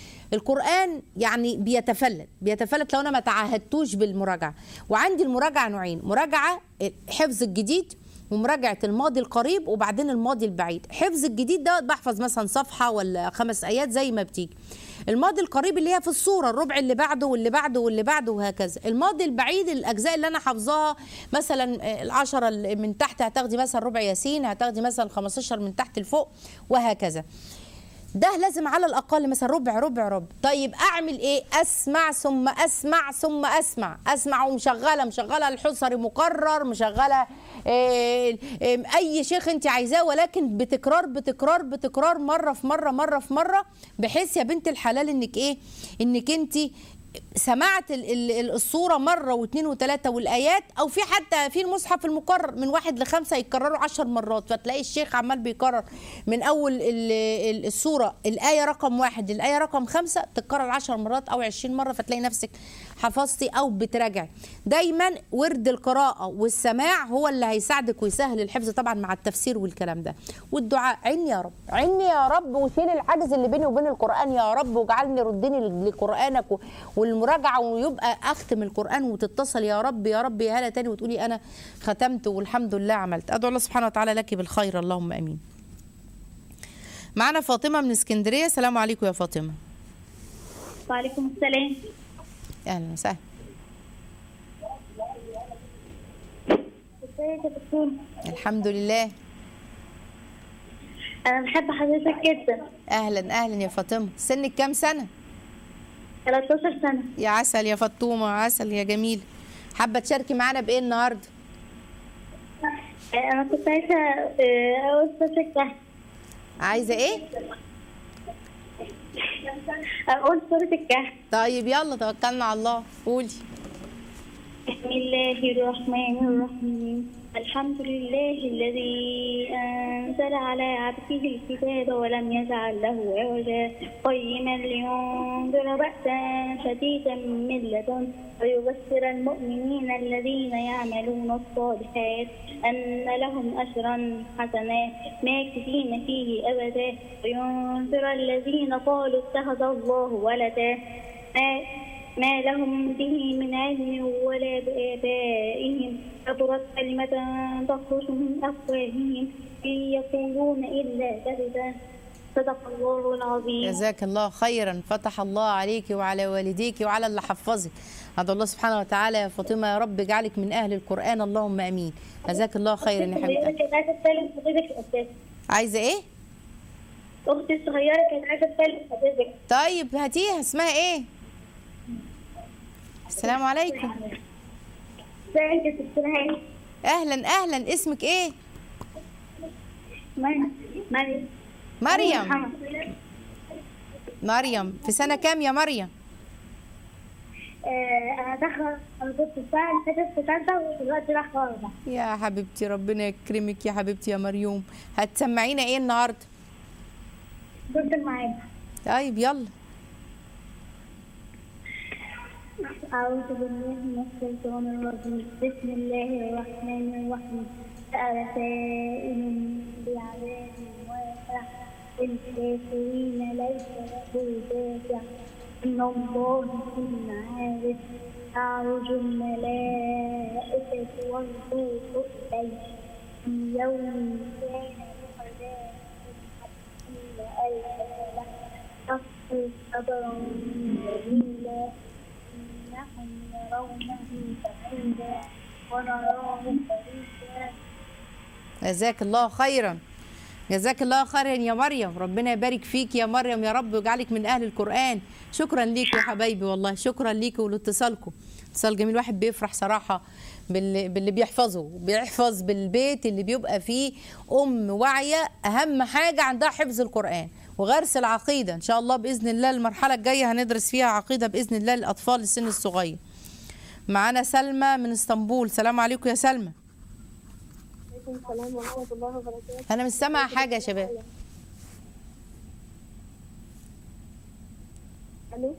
القرآن يعني بيتفلت بيتفلت لو أنا ما تعهدتوش بالمراجعة وعندي المراجعة نوعين مراجعة حفظ الجديد ومراجعه الماضي القريب وبعدين الماضي البعيد حفظ الجديد ده بحفظ مثلا صفحه ولا خمس ايات زي ما بتيجي الماضي القريب اللي هي في الصوره الربع اللي بعده واللي بعده واللي بعده وهكذا الماضي البعيد الاجزاء اللي انا حافظاها مثلا آه، العشرة اللي من تحت هتاخدي مثلا ربع ياسين هتاخدي مثلا 15 من تحت لفوق وهكذا ده لازم على الاقل مثلا ربع ربع ربع طيب اعمل ايه اسمع ثم اسمع ثم اسمع اسمع ومشغله مشغله الحصري مكرر مشغله إيه إيه اي شيخ انت عايزاه ولكن بتكرار بتكرار بتكرار مره في مره مره في مره بحيث يا بنت الحلال انك ايه انك انت سمعت ال- ال- الصوره مره واثنين وثلاثه والايات او في حتى في المصحف المكرر من واحد لخمسه يتكرروا عشر مرات فتلاقي الشيخ عمال بيكرر من اول ال- ال- الصوره الايه رقم واحد للايه رقم خمسه تتكرر عشر مرات او عشرين مره فتلاقي نفسك حفظتي او بتراجعي دايما ورد القراءه والسماع هو اللي هيساعدك ويسهل الحفظ طبعا مع التفسير والكلام ده والدعاء عيني يا رب عيني يا رب وشيل الحاجز اللي بيني وبين القران يا رب واجعلني ردني لقرانك و- والمراجعه ويبقى اختم القران وتتصل يا رب يا رب يا هلا تاني وتقولي انا ختمت والحمد لله عملت ادعو الله سبحانه وتعالى لك بالخير اللهم امين معنا فاطمه من اسكندريه السلام عليكم يا فاطمه وعليكم السلام اهلا وسهلا ازيك يا دكتور الحمد لله انا بحب حضرتك جدا اهلا اهلا يا فاطمه سنك كام سنه 13 سنه يا عسل يا فطومه عسل يا جميل حابه تشاركي معانا بايه النهارده انا كنت عايزه آه، اقول سورة الكهف عايزه ايه اقول سورة الكهف طيب يلا توكلنا على الله قولي بسم الله الرحمن الرحيم الحمد لله الذي أنزل على عبده الكتاب ولم يجعل له عوجا قيما لينذر بأسا شديدا من لدن ويبشر المؤمنين الذين يعملون الصالحات أن لهم أجرا حسنا ماكثين فيه أبدا وينذر الذين قالوا اتخذ الله ولدا ما ما لهم به من علم ولا بآبائهم كبرت كلمة تخرج من أفواههم إن يقولون إلا كذبا صدق الله العظيم جزاك الله خيرا فتح الله عليك وعلى والديك وعلى اللي حفظك ادعو الله سبحانه وتعالى يا فاطمه يا رب اجعلك من اهل القران اللهم امين جزاك الله خيرا يا حبيبتي كانت عايزة تسلم حضرتك أساسا عايزه ايه أختي الصغيرة كانت عايزة تسلم حضرتك طيب هاتيها اسمها ايه السلام عليكم ازيك يا ست هاني اهلا اهلا اسمك ايه مريم مريم مريم محمد. مريم في سنه كام يا مريم آه، أنا داخلة أنا كنت السنة اللي فاتت في تالتة ودلوقتي داخلة رابعة يا حبيبتي ربنا يكرمك يا حبيبتي يا مريوم هتسمعينا ايه النهارده كنت معاك طيب يلا أعوذ بالله من الشيطان الرجيم بسم الله الرحمن الرحيم سأل سائل بعذاب واقع للكافرين ليس له دافع إن الله كن عارف تعرج الملائكة والروح إليه في يوم كان مقداره خمسين ألف سنة تصفي صبرا جميلا إنهم يرونه بعيدا ونراه قريبا جزاك الله خيرا جزاك الله خيرا يا مريم ربنا يبارك فيك يا مريم يا رب ويجعلك من اهل القران شكرا ليك يا حبايبي والله شكرا ليك ولاتصالكم اتصال جميل واحد بيفرح صراحه باللي, باللي بيحفظه بيحفظ بالبيت اللي بيبقى فيه ام واعيه اهم حاجه عندها حفظ القران وغرس العقيده ان شاء الله باذن الله المرحله الجايه هندرس فيها عقيده باذن الله للاطفال السن الصغير معانا سلمى من اسطنبول سلام عليكم يا سلمى عليكم السلام ورحمة الله وبركاته انا مش سامعه حاجه يا شباب ألو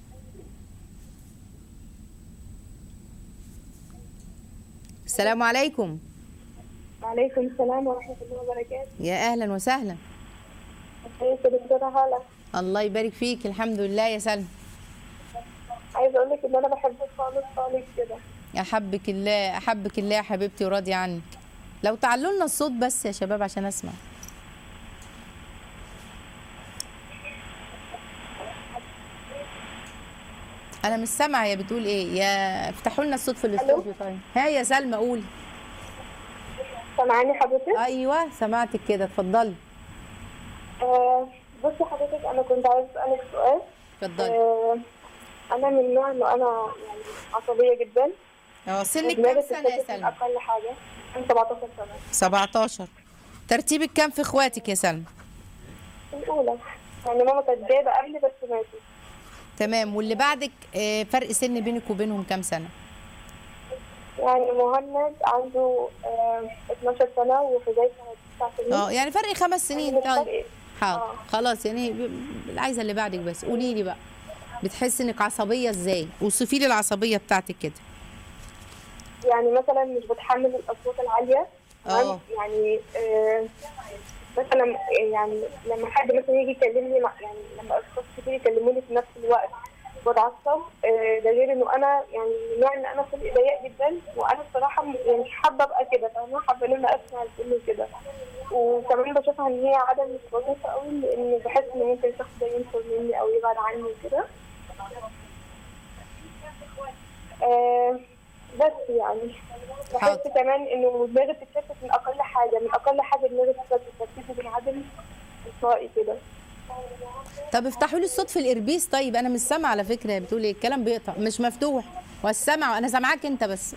السلام عليكم وعليكم السلام ورحمة الله وبركاته يا اهلا وسهلا ازيك يا دكتورة هالة الله يبارك فيك الحمد لله يا سلمى عايزة أقول لك إن أنا بحبك خالص خالص كده احبك الله احبك الله يا حبيبتي وراضي عنك لو تعلوا لنا الصوت بس يا شباب عشان اسمع انا مش سامعه هي بتقول ايه يا افتحوا لنا الصوت في الاستوديو طيب ها يا سلمى قولي سامعاني حضرتك؟ ايوه سمعتك كده اتفضلي آه بصي حضرتك انا كنت عايز اسالك سؤال اتفضلي آه انا من النوع انه انا يعني عصبيه جدا اه سنك كام ودماغي سنه يا بتتكتف سلمى اقل حاجه انا 17 سنه 17 ترتيبك كام في اخواتك يا سلمى الاولى يعني ماما كانت جايبه قبلي بس ماتت تمام واللي بعدك آه، فرق سن بينك وبينهم كام سنه يعني مهند عنده آه 12 سنه وحذيفه 9 سنين اه يعني فرق خمس سنين مش طيب فرق حاضر آه. خلاص يعني ب- عايزه اللي بعدك بس قولي لي بقى بتحسي انك عصبيه ازاي وصفي لي العصبيه بتاعتك كده يعني مثلا مش بتحمل الاصوات العاليه تمام؟ اه. يعني آه مثلا يعني لما حد مثلا يجي يكلمني مع يعني لما اشخاص كتير يكلموني في نفس الوقت بتعصب آه، ده غير انه انا يعني من نوع ان انا خلقي ضيق جدا وانا الصراحه م- يعني مش حابه ابقى كده فاهمه حابه ان انا اسمع الكل كده وكمان بشوفها ان هي عاده مش لطيفه قوي لان بحس ان ممكن الشخص ده ينفر مني او يبعد عني وكده آه بس يعني بحس حاضر. كمان انه دماغي بتتشتت من اقل حاجه من اقل حاجه دماغي بتتشتت تركيزي بينعدم تلقائي كده طب افتحوا لي الصوت في الاربيس طيب انا مش سامعه على فكره بتقول ايه الكلام بيقطع مش مفتوح والسمع انا سامعاك انت بس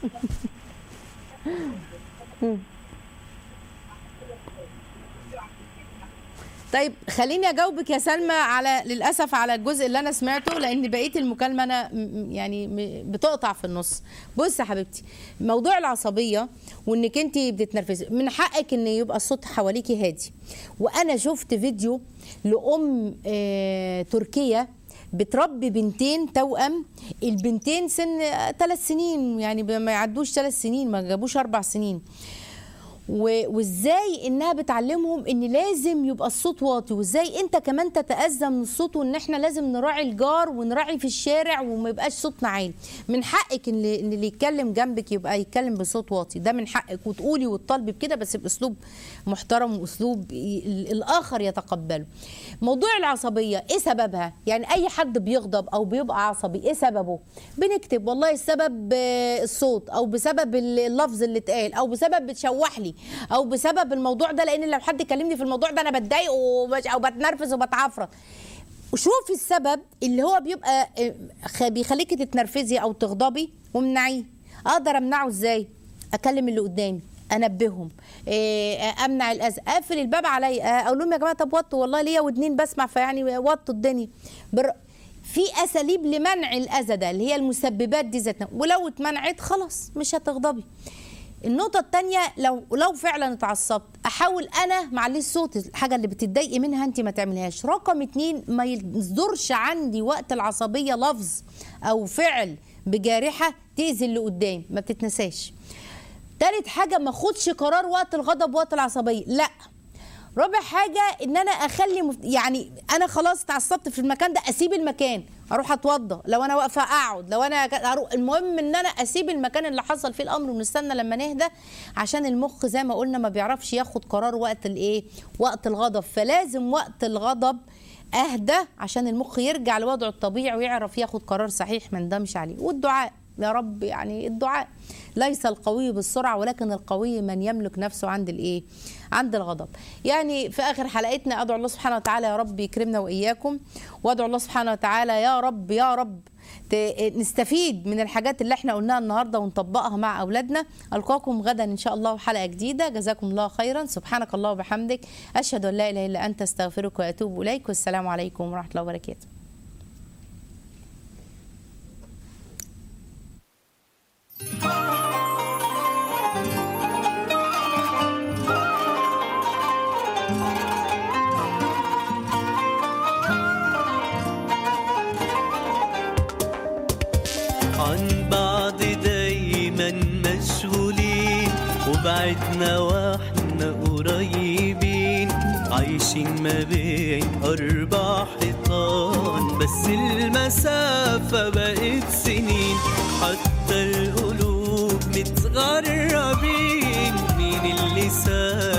طيب خليني اجاوبك يا سلمى على للاسف على الجزء اللي انا سمعته لان بقيه المكالمه انا م- م- يعني م- بتقطع في النص بص يا حبيبتي موضوع العصبيه وانك انت بتتنرفزي من حقك ان يبقى الصوت حواليكي هادي وانا شفت فيديو لام آه تركيه بتربي بنتين توأم البنتين سن ثلاث سنين يعني ما يعدوش ثلاث سنين ما جابوش اربع سنين و- وازاي انها بتعلمهم ان لازم يبقى الصوت واطي وازاي انت كمان تتاذى من الصوت وان احنا لازم نراعي الجار ونراعي في الشارع وما يبقاش صوتنا عالي من حقك ان اللي إن اللي يتكلم جنبك يبقى يتكلم بصوت واطي ده من حقك وتقولي وتطالبي بكده بس باسلوب محترم واسلوب ي- ال- الاخر يتقبله موضوع العصبيه ايه سببها يعني اي حد بيغضب او بيبقى عصبي ايه سببه بنكتب والله السبب آه، الصوت او بسبب اللفظ اللي اتقال او بسبب بتشوح لي او بسبب الموضوع ده لان لو حد كلمني في الموضوع ده انا بتضايق وبش- او بتنرفز وبتعفرت وشوفي السبب اللي هو بيبقى آه، خ- بيخليكي تتنرفزي او تغضبي وامنعيه اقدر امنعه ازاي اكلم اللي قدامي انبههم إيه، امنع الاذى اقفل الباب عليا اقول لهم يا جماعه طب وطوا والله ليا ودنين بسمع فيعني وطوا الدنيا بر... في اساليب لمنع الاذى ده اللي هي المسببات دي ذاتها ولو اتمنعت خلاص مش هتغضبي النقطة التانية لو لو فعلا اتعصبت احاول انا معلش صوت الحاجة اللي بتتضايقي منها انت ما تعملهاش رقم اتنين ما يصدرش عندي وقت العصبية لفظ او فعل بجارحة تأذي اللي قدامي ما بتتنساش تالت حاجة ما اخدش قرار وقت الغضب وقت العصبية لا رابع حاجة ان انا اخلي مف... يعني انا خلاص اتعصبت في المكان ده اسيب المكان اروح اتوضى لو انا واقفه اقعد لو انا ك- أروح المهم ان انا اسيب المكان اللي حصل فيه الامر ونستنى لما نهدى عشان المخ زي ما قلنا ما بيعرفش ياخد قرار وقت الايه وقت الغضب فلازم وقت الغضب اهدى عشان المخ يرجع لوضعه الطبيعي ويعرف ياخد قرار صحيح ما ندمش عليه والدعاء يا رب يعني الدعاء ليس القوي بالسرعه ولكن القوي من يملك نفسه عند الايه عند الغضب يعني في اخر حلقتنا ادعو الله سبحانه وتعالى يا رب يكرمنا واياكم وادعو الله سبحانه وتعالى يا رب يا رب ت- نستفيد من الحاجات اللي احنا قلناها النهارده ونطبقها مع اولادنا القاكم غدا ان شاء الله حلقه جديده جزاكم الله خيرا سبحانك الله وبحمدك اشهد ان لا اله الا انت استغفرك واتوب اليك والسلام عليكم ورحمه الله وبركاته عن بعض دايما مشغولين وبعدنا واحنا قريبين عايشين ما بين أربع حيطان بس المسافة بقت سنين حتى القلوب متغربين مين اللي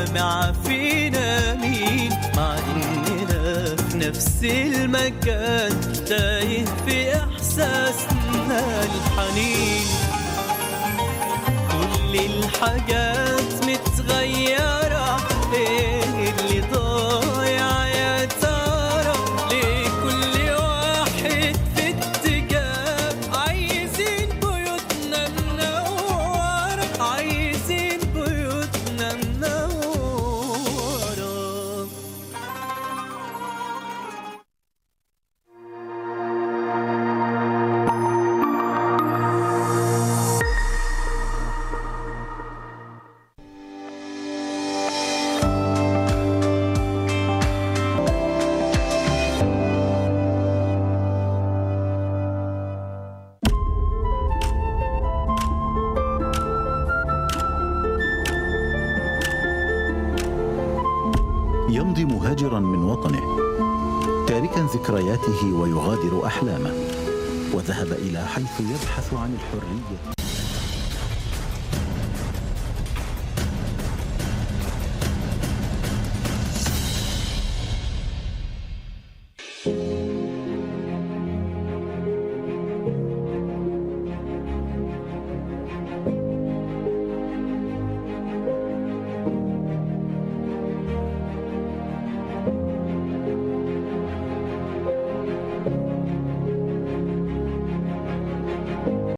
سامع فينا مين مع إننا في نفس المكان تايه في إحساسنا الحنين كل الحاجات متغيرة ايه اللي ضايع يا ترى ليه كل واحد في اتجاه عايزين بيوتنا منورة عايزين بيوتنا منورة يمضي مهاجرا من وطنه تاركا ذكرياته ويغادر احلامه وذهب الى حيث يبحث عن الحريه